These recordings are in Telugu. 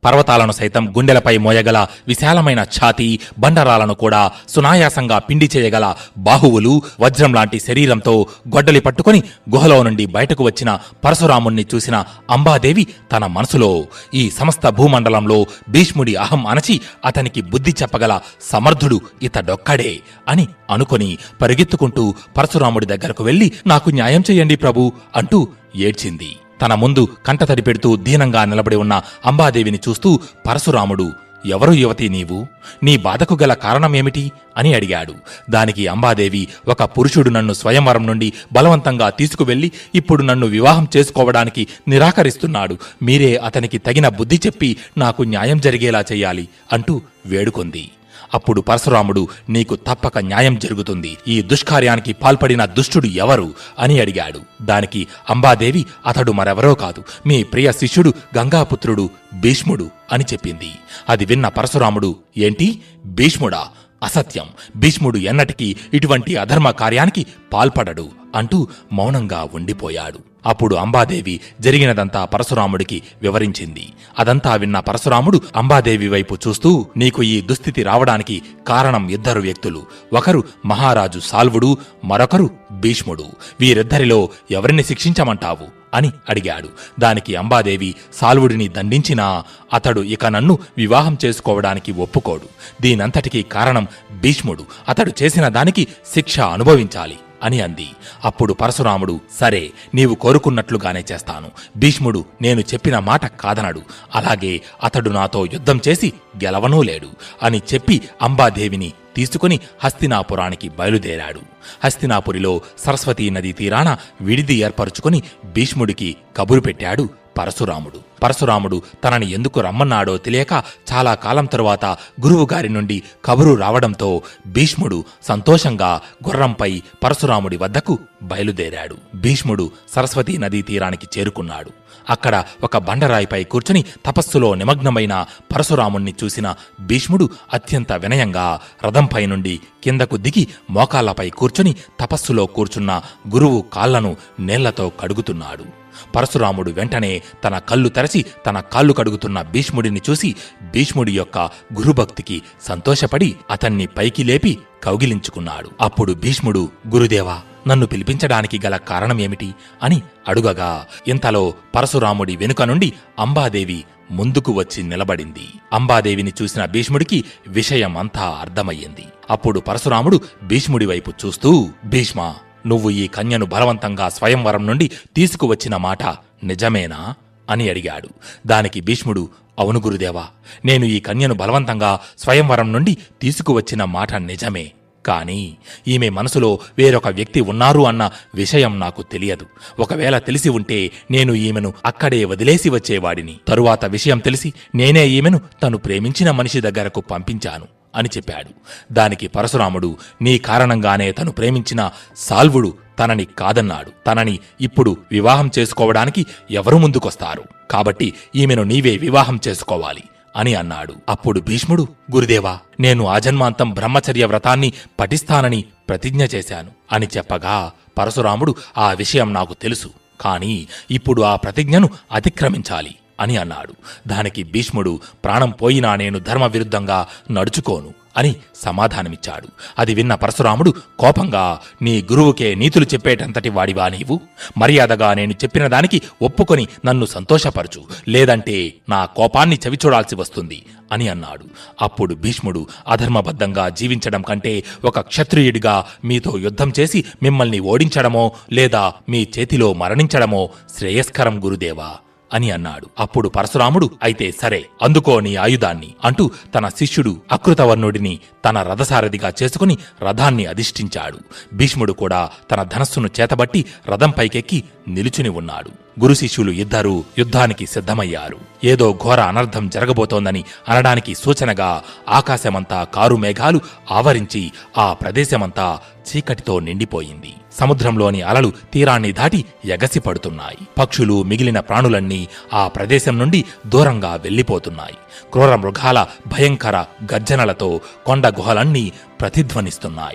పర్వతాలను సైతం గుండెలపై మోయగల విశాలమైన ఛాతీ బండరాలను కూడా సునాయాసంగా పిండి చేయగల బాహువులు వజ్రం లాంటి శరీరంతో గొడ్డలి పట్టుకుని గుహలో నుండి బయటకు వచ్చిన పరశురాముణ్ణి చూసిన అంబాదేవి తన మనసులో ఈ సమస్త భూమండలంలో భీష్ముడి అహం అణచి అతనికి బుద్ధి చెప్పగల సమర్థుడు ఇతడొక్కడే అని అనుకొని పరిగెత్తుకుంటూ పరశురాముడి దగ్గరకు వెళ్లి నాకు న్యాయం చెయ్యండి ప్రభు అంటూ ఏడ్చింది తన ముందు కంటతడి పెడుతూ దీనంగా నిలబడి ఉన్న అంబాదేవిని చూస్తూ పరశురాముడు ఎవరు యువతి నీవు నీ బాధకు గల కారణమేమిటి అని అడిగాడు దానికి అంబాదేవి ఒక పురుషుడు నన్ను స్వయంవరం నుండి బలవంతంగా తీసుకువెళ్లి ఇప్పుడు నన్ను వివాహం చేసుకోవడానికి నిరాకరిస్తున్నాడు మీరే అతనికి తగిన బుద్ధి చెప్పి నాకు న్యాయం జరిగేలా చెయ్యాలి అంటూ వేడుకొంది అప్పుడు పరశురాముడు నీకు తప్పక న్యాయం జరుగుతుంది ఈ దుష్కార్యానికి పాల్పడిన దుష్టుడు ఎవరు అని అడిగాడు దానికి అంబాదేవి అతడు మరెవరో కాదు మీ ప్రియ శిష్యుడు గంగాపుత్రుడు భీష్ముడు అని చెప్పింది అది విన్న పరశురాముడు ఏంటి భీష్ముడా అసత్యం భీష్ముడు ఎన్నటికీ ఇటువంటి అధర్మ కార్యానికి పాల్పడడు అంటూ మౌనంగా ఉండిపోయాడు అప్పుడు అంబాదేవి జరిగినదంతా పరశురాముడికి వివరించింది అదంతా విన్న పరశురాముడు అంబాదేవి వైపు చూస్తూ నీకు ఈ దుస్థితి రావడానికి కారణం ఇద్దరు వ్యక్తులు ఒకరు మహారాజు సాల్వుడు మరొకరు భీష్ముడు వీరిద్దరిలో ఎవరిని శిక్షించమంటావు అని అడిగాడు దానికి అంబాదేవి సాల్వుడిని దండించినా అతడు ఇక నన్ను వివాహం చేసుకోవడానికి ఒప్పుకోడు దీనంతటికీ కారణం భీష్ముడు అతడు చేసిన దానికి శిక్ష అనుభవించాలి అని అంది అప్పుడు పరశురాముడు సరే నీవు కోరుకున్నట్లుగానే చేస్తాను భీష్ముడు నేను చెప్పిన మాట కాదనడు అలాగే అతడు నాతో యుద్ధం చేసి గెలవనూ లేడు అని చెప్పి అంబాదేవిని తీసుకుని హస్తినాపురానికి బయలుదేరాడు హస్తినాపురిలో సరస్వతీ నదీ తీరాన విడిది ఏర్పరుచుకుని భీష్ముడికి కబురు పెట్టాడు పరశురాముడు పరశురాముడు తనని ఎందుకు రమ్మన్నాడో తెలియక చాలా కాలం తరువాత గురువుగారి నుండి కబురు రావడంతో భీష్ముడు సంతోషంగా గుర్రంపై పరశురాముడి వద్దకు బయలుదేరాడు భీష్ముడు సరస్వతీ నదీ తీరానికి చేరుకున్నాడు అక్కడ ఒక బండరాయిపై కూర్చుని తపస్సులో నిమగ్నమైన పరశురాముణ్ణి చూసిన భీష్ముడు అత్యంత వినయంగా రథంపై నుండి కిందకు దిగి మోకాళ్లపై కూర్చుని తపస్సులో కూర్చున్న గురువు కాళ్లను నేళ్లతో కడుగుతున్నాడు పరశురాముడు వెంటనే తన కళ్ళు తెరచి తన కాళ్ళు కడుగుతున్న భీష్ముడిని చూసి భీష్ముడి యొక్క గురుభక్తికి సంతోషపడి అతన్ని పైకి లేపి కౌగిలించుకున్నాడు అప్పుడు భీష్ముడు గురుదేవా నన్ను పిలిపించడానికి గల కారణమేమిటి అని అడుగగా ఇంతలో పరశురాముడి వెనుక నుండి అంబాదేవి ముందుకు వచ్చి నిలబడింది అంబాదేవిని చూసిన భీష్ముడికి విషయం అంతా అర్థమయ్యింది అప్పుడు పరశురాముడు భీష్ముడి వైపు చూస్తూ భీష్మ నువ్వు ఈ కన్యను బలవంతంగా స్వయంవరం నుండి తీసుకువచ్చిన మాట నిజమేనా అని అడిగాడు దానికి భీష్ముడు అవును గురుదేవా నేను ఈ కన్యను బలవంతంగా స్వయంవరం నుండి తీసుకువచ్చిన మాట నిజమే కాని ఈమె మనసులో వేరొక వ్యక్తి ఉన్నారు అన్న విషయం నాకు తెలియదు ఒకవేళ తెలిసి ఉంటే నేను ఈమెను అక్కడే వదిలేసి వచ్చేవాడిని తరువాత విషయం తెలిసి నేనే ఈమెను తను ప్రేమించిన మనిషి దగ్గరకు పంపించాను అని చెప్పాడు దానికి పరశురాముడు నీ కారణంగానే తను ప్రేమించిన సాల్వుడు తనని కాదన్నాడు తనని ఇప్పుడు వివాహం చేసుకోవడానికి ఎవరు ముందుకొస్తారు కాబట్టి ఈమెను నీవే వివాహం చేసుకోవాలి అని అన్నాడు అప్పుడు భీష్ముడు గురుదేవా నేను ఆజన్మాంతం బ్రహ్మచర్య వ్రతాన్ని పఠిస్తానని ప్రతిజ్ఞ చేశాను అని చెప్పగా పరశురాముడు ఆ విషయం నాకు తెలుసు కాని ఇప్పుడు ఆ ప్రతిజ్ఞను అతిక్రమించాలి అని అన్నాడు దానికి భీష్ముడు ప్రాణం పోయినా నేను ధర్మ విరుద్ధంగా నడుచుకోను అని సమాధానమిచ్చాడు అది విన్న పరశురాముడు కోపంగా నీ గురువుకే నీతులు చెప్పేటంతటి వాడివా నీవు మర్యాదగా నేను చెప్పిన దానికి ఒప్పుకొని నన్ను సంతోషపరచు లేదంటే నా కోపాన్ని చవిచూడాల్సి వస్తుంది అని అన్నాడు అప్పుడు భీష్ముడు అధర్మబద్ధంగా జీవించడం కంటే ఒక క్షత్రియుడిగా మీతో యుద్ధం చేసి మిమ్మల్ని ఓడించడమో లేదా మీ చేతిలో మరణించడమో శ్రేయస్కరం గురుదేవా అని అన్నాడు అప్పుడు పరశురాముడు అయితే సరే అందుకో నీ ఆయుధాన్ని అంటూ తన శిష్యుడు అకృతవర్ణుడిని తన రథసారథిగా చేసుకుని రథాన్ని అధిష్ఠించాడు భీష్ముడు కూడా తన ధనస్సును చేతబట్టి రథం పైకెక్కి నిలుచుని ఉన్నాడు గురు శిష్యులు ఇద్దరూ యుద్ధానికి సిద్ధమయ్యారు ఏదో ఘోర అనర్థం జరగబోతోందని అనడానికి సూచనగా ఆకాశమంతా కారు మేఘాలు ఆవరించి ఆ ప్రదేశమంతా చీకటితో నిండిపోయింది సముద్రంలోని అలలు తీరాన్ని దాటి ఎగసి పడుతున్నాయి పక్షులు మిగిలిన ప్రాణులన్నీ ఆ ప్రదేశం నుండి దూరంగా వెళ్లిపోతున్నాయి క్రూర మృగాల భయంకర గర్జనలతో కొండ గుహలన్నీ ప్రతిధ్వనిస్తున్నాయి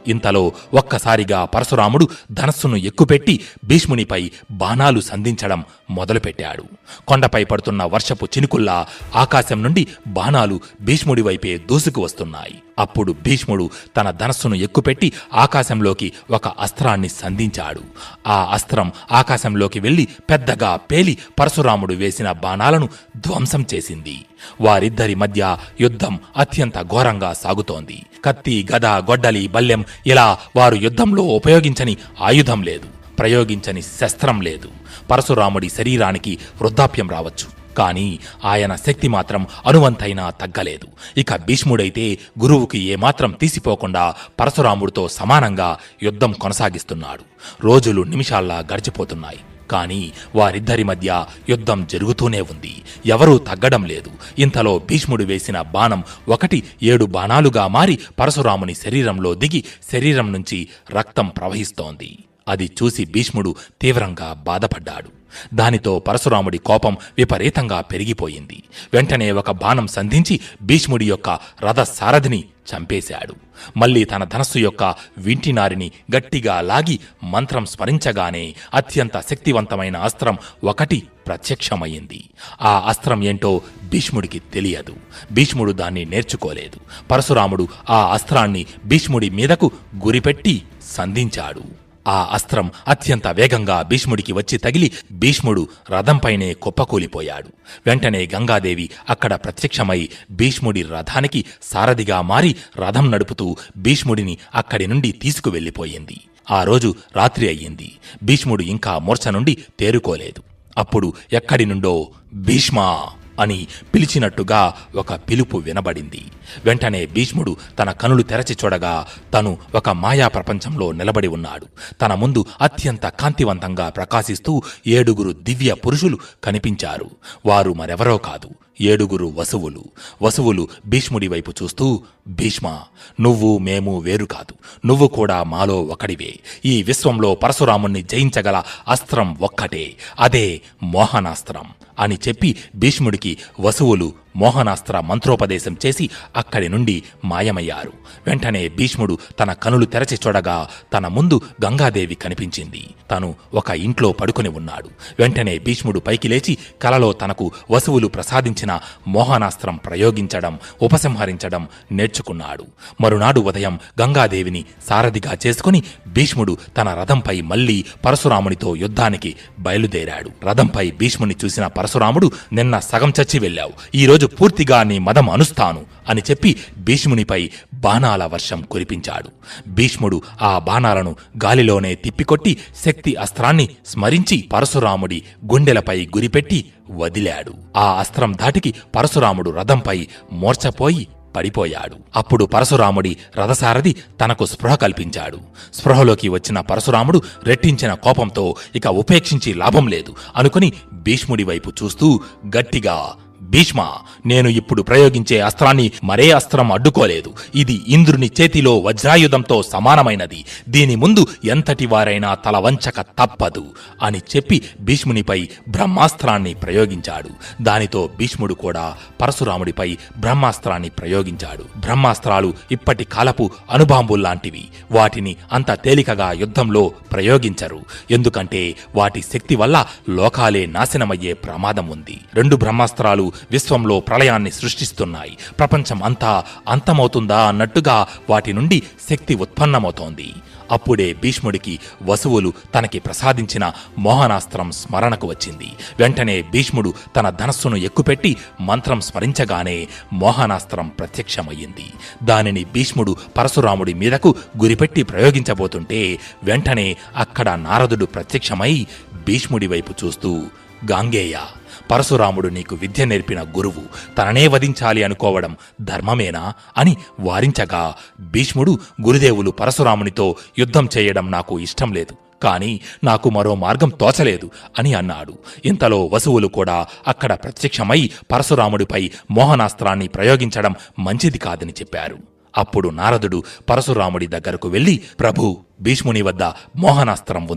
ఇంతలో ఒక్కసారిగా పరశురాముడు ధనస్సును ఎక్కుపెట్టి భీష్మునిపై బాణాలు సంధించడం మొదలుపెట్టాడు కొండపై పడుతున్న వర్షపు చినుకుల్లా ఆకాశం నుండి బాణాలు భీష్ముడి వైపే దూసుకు వస్తున్నాయి అప్పుడు భీష్ముడు తన ధనస్సును ఎక్కుపెట్టి ఆకాశంలోకి ఒక అస్త్రాన్ని సంధించాడు ఆ అస్త్రం ఆకాశంలోకి వెళ్లి పెద్దగా పేలి పరశురాముడు వేసిన బాణాలను ధ్వంసం చేసింది వారిద్దరి మధ్య యుద్ధం అత్యంత ఘోరంగా సాగుతోంది కత్తి గద గొడ్డలి బల్లెం ఇలా వారు యుద్ధంలో ఉపయోగించని ఆయుధం లేదు ప్రయోగించని శస్త్రం లేదు పరశురాముడి శరీరానికి వృద్ధాప్యం రావచ్చు కానీ ఆయన శక్తి మాత్రం అనువంతైనా తగ్గలేదు ఇక భీష్ముడైతే గురువుకి ఏమాత్రం తీసిపోకుండా పరశురాముడితో సమానంగా యుద్ధం కొనసాగిస్తున్నాడు రోజులు నిమిషాల్లా గడిచిపోతున్నాయి కానీ వారిద్దరి మధ్య యుద్ధం జరుగుతూనే ఉంది ఎవరూ తగ్గడం లేదు ఇంతలో భీష్ముడు వేసిన బాణం ఒకటి ఏడు బాణాలుగా మారి పరశురాముని శరీరంలో దిగి శరీరం నుంచి రక్తం ప్రవహిస్తోంది అది చూసి భీష్ముడు తీవ్రంగా బాధపడ్డాడు దానితో పరశురాముడి కోపం విపరీతంగా పెరిగిపోయింది వెంటనే ఒక బాణం సంధించి భీష్ముడి యొక్క రథ సారథిని చంపేశాడు మళ్ళీ తన ధనస్సు యొక్క వింటినారిని గట్టిగా లాగి మంత్రం స్మరించగానే అత్యంత శక్తివంతమైన అస్త్రం ఒకటి ప్రత్యక్షమయ్యింది ఆ అస్త్రం ఏంటో భీష్ముడికి తెలియదు భీష్ముడు దాన్ని నేర్చుకోలేదు పరశురాముడు ఆ అస్త్రాన్ని భీష్ముడి మీదకు గురిపెట్టి సంధించాడు ఆ అస్త్రం అత్యంత వేగంగా భీష్ముడికి వచ్చి తగిలి భీష్ముడు రథంపైనే కుప్పకూలిపోయాడు వెంటనే గంగాదేవి అక్కడ ప్రత్యక్షమై భీష్ముడి రథానికి సారథిగా మారి రథం నడుపుతూ భీష్ముడిని అక్కడి నుండి తీసుకువెళ్ళిపోయింది ఆ రోజు రాత్రి అయ్యింది భీష్ముడు ఇంకా మూర్ఛ నుండి తేరుకోలేదు అప్పుడు ఎక్కడి నుండో భీష్మా అని పిలిచినట్టుగా ఒక పిలుపు వినబడింది వెంటనే భీష్ముడు తన కనులు తెరచి చూడగా తను ఒక మాయా ప్రపంచంలో నిలబడి ఉన్నాడు తన ముందు అత్యంత కాంతివంతంగా ప్రకాశిస్తూ ఏడుగురు దివ్య పురుషులు కనిపించారు వారు మరెవరో కాదు ఏడుగురు వసువులు వసువులు భీష్ముడి వైపు చూస్తూ భీష్మ నువ్వు మేము వేరు కాదు నువ్వు కూడా మాలో ఒకడివే ఈ విశ్వంలో పరశురాముణ్ణి జయించగల అస్త్రం ఒక్కటే అదే మోహనాస్త్రం అని చెప్పి భీష్ముడికి వసువులు మోహనాస్త్ర మంత్రోపదేశం చేసి అక్కడి నుండి మాయమయ్యారు వెంటనే భీష్ముడు తన కనులు తెరచి చూడగా తన ముందు గంగాదేవి కనిపించింది తను ఒక ఇంట్లో పడుకుని ఉన్నాడు వెంటనే భీష్ముడు పైకి లేచి కలలో తనకు వసువులు ప్రసాదించిన మోహనాస్త్రం ప్రయోగించడం ఉపసంహరించడం నేర్చుకున్నాడు మరునాడు ఉదయం గంగాదేవిని సారథిగా చేసుకుని భీష్ముడు తన రథంపై మళ్లీ పరశురామునితో యుద్ధానికి బయలుదేరాడు రథంపై భీష్ముని చూసిన పరశురాముడు నిన్న సగం చచ్చి వెళ్ళావు ఈరోజు పూర్తిగా నీ మదం అనుస్తాను అని చెప్పి భీష్మునిపై బాణాల వర్షం కురిపించాడు భీష్ముడు ఆ బాణాలను గాలిలోనే తిప్పికొట్టి శక్తి అస్త్రాన్ని స్మరించి పరశురాముడి గుండెలపై గురిపెట్టి వదిలాడు ఆ అస్త్రం ధాటికి పరశురాముడు రథంపై మూర్ఛపోయి పడిపోయాడు అప్పుడు పరశురాముడి రథసారథి తనకు స్పృహ కల్పించాడు స్పృహలోకి వచ్చిన పరశురాముడు రెట్టించిన కోపంతో ఇక ఉపేక్షించి లాభం లేదు అనుకుని భీష్ముడి వైపు చూస్తూ గట్టిగా భీష్మ నేను ఇప్పుడు ప్రయోగించే అస్త్రాన్ని మరే అస్త్రం అడ్డుకోలేదు ఇది ఇంద్రుని చేతిలో వజ్రాయుధంతో సమానమైనది దీని ముందు ఎంతటి వారైనా తల వంచక తప్పదు అని చెప్పి భీష్మునిపై బ్రహ్మాస్త్రాన్ని ప్రయోగించాడు దానితో భీష్ముడు కూడా పరశురాముడిపై బ్రహ్మాస్త్రాన్ని ప్రయోగించాడు బ్రహ్మాస్త్రాలు ఇప్పటి కాలపు అణుబాంబుల్లాంటివి వాటిని అంత తేలికగా యుద్ధంలో ప్రయోగించరు ఎందుకంటే వాటి శక్తి వల్ల లోకాలే నాశనమయ్యే ప్రమాదం ఉంది రెండు బ్రహ్మాస్త్రాలు విశ్వంలో ప్రళయాన్ని సృష్టిస్తున్నాయి ప్రపంచం అంతా అంతమవుతుందా అన్నట్టుగా వాటి నుండి శక్తి ఉత్పన్నమవుతోంది అప్పుడే భీష్ముడికి వసువులు తనకి ప్రసాదించిన మోహనాస్త్రం స్మరణకు వచ్చింది వెంటనే భీష్ముడు తన ధనస్సును ఎక్కుపెట్టి మంత్రం స్మరించగానే మోహనాస్త్రం ప్రత్యక్షమయ్యింది దానిని భీష్ముడు పరశురాముడి మీదకు గురిపెట్టి ప్రయోగించబోతుంటే వెంటనే అక్కడ నారదుడు ప్రత్యక్షమై భీష్ముడి వైపు చూస్తూ గాంగేయ పరశురాముడు నీకు విద్య నేర్పిన గురువు తననే వధించాలి అనుకోవడం ధర్మమేనా అని వారించగా భీష్ముడు గురుదేవులు పరశురామునితో యుద్ధం చేయడం నాకు ఇష్టం లేదు కాని నాకు మరో మార్గం తోచలేదు అని అన్నాడు ఇంతలో వసువులు కూడా అక్కడ ప్రత్యక్షమై పరశురాముడిపై మోహనాస్త్రాన్ని ప్రయోగించడం మంచిది కాదని చెప్పారు అప్పుడు నారదుడు పరశురాముడి దగ్గరకు వెళ్లి ప్రభు భీష్ముని వద్ద మోహనాస్త్రం ఉంది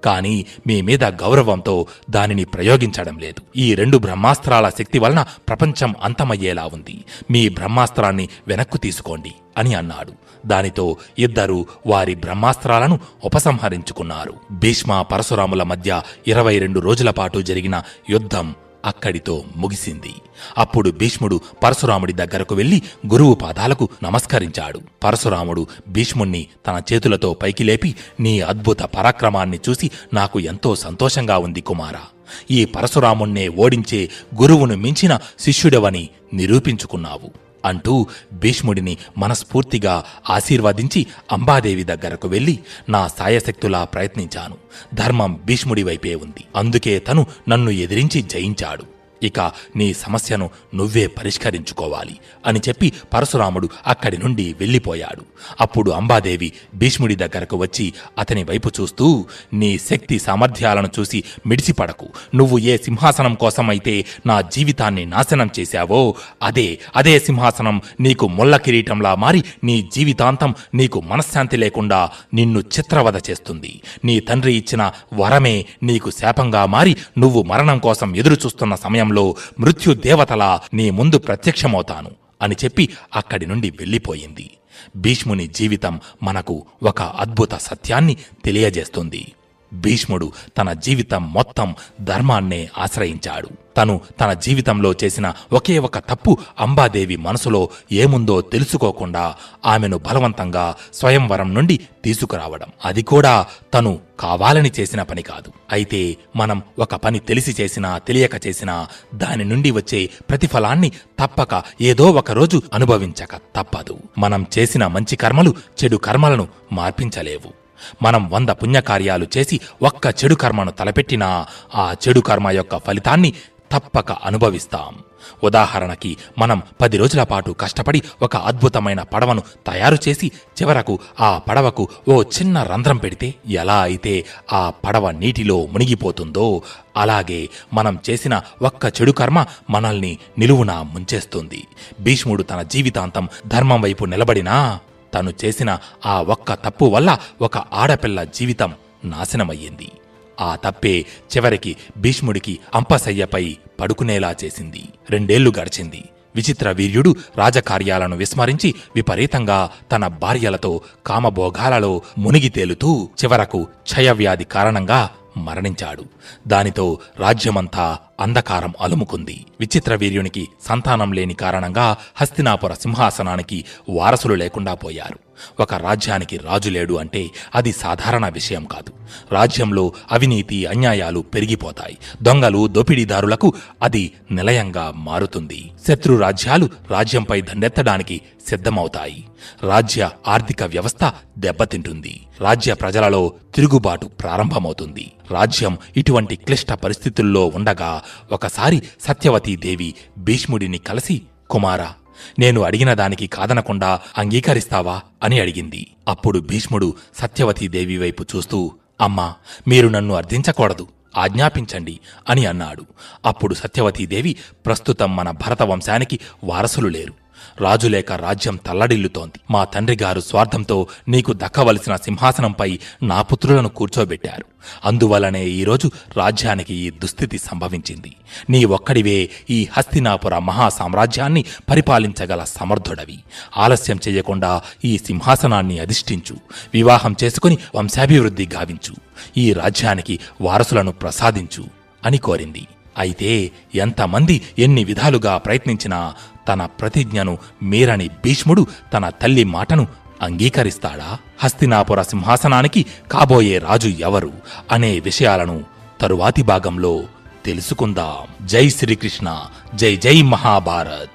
కానీ మీ మీద గౌరవంతో దానిని ప్రయోగించడం లేదు ఈ రెండు బ్రహ్మాస్త్రాల శక్తి వలన ప్రపంచం అంతమయ్యేలా ఉంది మీ బ్రహ్మాస్త్రాన్ని వెనక్కు తీసుకోండి అని అన్నాడు దానితో ఇద్దరు వారి బ్రహ్మాస్త్రాలను ఉపసంహరించుకున్నారు భీష్మ పరశురాముల మధ్య ఇరవై రెండు రోజుల పాటు జరిగిన యుద్ధం అక్కడితో ముగిసింది అప్పుడు భీష్ముడు పరశురాముడి దగ్గరకు వెళ్లి గురువు పాదాలకు నమస్కరించాడు పరశురాముడు భీష్ముణ్ణి తన చేతులతో పైకి లేపి నీ అద్భుత పరాక్రమాన్ని చూసి నాకు ఎంతో సంతోషంగా ఉంది కుమారా ఈ పరశురాముణ్ణే ఓడించే గురువును మించిన శిష్యుడవని నిరూపించుకున్నావు అంటూ భీష్ముడిని మనస్ఫూర్తిగా ఆశీర్వదించి అంబాదేవి దగ్గరకు వెళ్లి నా సాయశక్తులా ప్రయత్నించాను ధర్మం భీష్ముడి వైపే ఉంది అందుకే తను నన్ను ఎదిరించి జయించాడు ఇక నీ సమస్యను నువ్వే పరిష్కరించుకోవాలి అని చెప్పి పరశురాముడు అక్కడి నుండి వెళ్ళిపోయాడు అప్పుడు అంబాదేవి భీష్ముడి దగ్గరకు వచ్చి అతని వైపు చూస్తూ నీ శక్తి సామర్థ్యాలను చూసి మిడిసిపడకు నువ్వు ఏ సింహాసనం కోసమైతే నా జీవితాన్ని నాశనం చేశావో అదే అదే సింహాసనం నీకు ముళ్ళ కిరీటంలా మారి నీ జీవితాంతం నీకు మనశ్శాంతి లేకుండా నిన్ను చిత్రవద చేస్తుంది నీ తండ్రి ఇచ్చిన వరమే నీకు శాపంగా మారి నువ్వు మరణం కోసం ఎదురు చూస్తున్న సమయంలో మృత్యు దేవతలా నీ ముందు ప్రత్యక్షమవుతాను అని చెప్పి అక్కడి నుండి వెళ్ళిపోయింది భీష్ముని జీవితం మనకు ఒక అద్భుత సత్యాన్ని తెలియజేస్తుంది భీష్ముడు తన జీవితం మొత్తం ధర్మాన్నే ఆశ్రయించాడు తను తన జీవితంలో చేసిన ఒకే ఒక తప్పు అంబాదేవి మనసులో ఏముందో తెలుసుకోకుండా ఆమెను బలవంతంగా స్వయంవరం నుండి తీసుకురావడం అది కూడా తను కావాలని చేసిన పని కాదు అయితే మనం ఒక పని తెలిసి చేసినా తెలియక చేసినా దాని నుండి వచ్చే ప్రతిఫలాన్ని తప్పక ఏదో ఒక రోజు అనుభవించక తప్పదు మనం చేసిన మంచి కర్మలు చెడు కర్మలను మార్పించలేవు మనం వంద పుణ్యకార్యాలు చేసి ఒక్క చెడు కర్మను తలపెట్టినా ఆ చెడు కర్మ యొక్క ఫలితాన్ని తప్పక అనుభవిస్తాం ఉదాహరణకి మనం పది రోజుల పాటు కష్టపడి ఒక అద్భుతమైన పడవను తయారు చేసి చివరకు ఆ పడవకు ఓ చిన్న రంధ్రం పెడితే ఎలా అయితే ఆ పడవ నీటిలో మునిగిపోతుందో అలాగే మనం చేసిన ఒక్క చెడు కర్మ మనల్ని నిలువునా ముంచేస్తుంది భీష్ముడు తన జీవితాంతం ధర్మం వైపు నిలబడినా తను చేసిన ఆ ఒక్క తప్పు వల్ల ఒక ఆడపిల్ల జీవితం నాశనమయ్యింది ఆ తప్పే చివరికి భీష్ముడికి అంపశయ్యపై పడుకునేలా చేసింది రెండేళ్లు గడిచింది విచిత్ర వీర్యుడు రాజకార్యాలను విస్మరించి విపరీతంగా తన భార్యలతో కామభోగాలలో మునిగి తేలుతూ చివరకు క్షయవ్యాధి కారణంగా మరణించాడు దానితో రాజ్యమంతా అంధకారం అలుముకుంది విచిత్ర వీర్యునికి సంతానం లేని కారణంగా హస్తినాపుర సింహాసనానికి వారసులు లేకుండా పోయారు ఒక రాజ్యానికి రాజు లేడు అంటే అది సాధారణ విషయం కాదు రాజ్యంలో అవినీతి అన్యాయాలు పెరిగిపోతాయి దొంగలు దోపిడీదారులకు అది నిలయంగా మారుతుంది శత్రు రాజ్యాలు రాజ్యంపై దండెత్తడానికి సిద్ధమవుతాయి రాజ్య ఆర్థిక వ్యవస్థ దెబ్బతింటుంది రాజ్య ప్రజలలో తిరుగుబాటు ప్రారంభమవుతుంది రాజ్యం ఇటువంటి క్లిష్ట పరిస్థితుల్లో ఉండగా ఒకసారి సత్యవతీదేవి భీష్ముడిని కలిసి కుమారా నేను అడిగిన దానికి కాదనకుండా అంగీకరిస్తావా అని అడిగింది అప్పుడు భీష్ముడు సత్యవతీదేవి వైపు చూస్తూ అమ్మా మీరు నన్ను అర్థించకూడదు ఆజ్ఞాపించండి అని అన్నాడు అప్పుడు సత్యవతీదేవి ప్రస్తుతం మన భరత వంశానికి వారసులు లేరు రాజు లేక రాజ్యం తల్లడిల్లుతోంది మా తండ్రి గారు స్వార్థంతో నీకు దక్కవలసిన సింహాసనంపై నా పుత్రులను కూర్చోబెట్టారు అందువలనే ఈరోజు రాజ్యానికి ఈ దుస్థితి సంభవించింది నీ ఒక్కడివే ఈ హస్తినాపుర మహా సామ్రాజ్యాన్ని పరిపాలించగల సమర్థుడవి ఆలస్యం చేయకుండా ఈ సింహాసనాన్ని అధిష్ఠించు వివాహం చేసుకుని వంశాభివృద్ధి గావించు ఈ రాజ్యానికి వారసులను ప్రసాదించు అని కోరింది అయితే ఎంతమంది ఎన్ని విధాలుగా ప్రయత్నించినా తన ప్రతిజ్ఞను మీరని భీష్ముడు తన తల్లి మాటను అంగీకరిస్తాడా హస్తినాపుర సింహాసనానికి కాబోయే రాజు ఎవరు అనే విషయాలను తరువాతి భాగంలో తెలుసుకుందాం జై శ్రీకృష్ణ జై జై మహాభారత్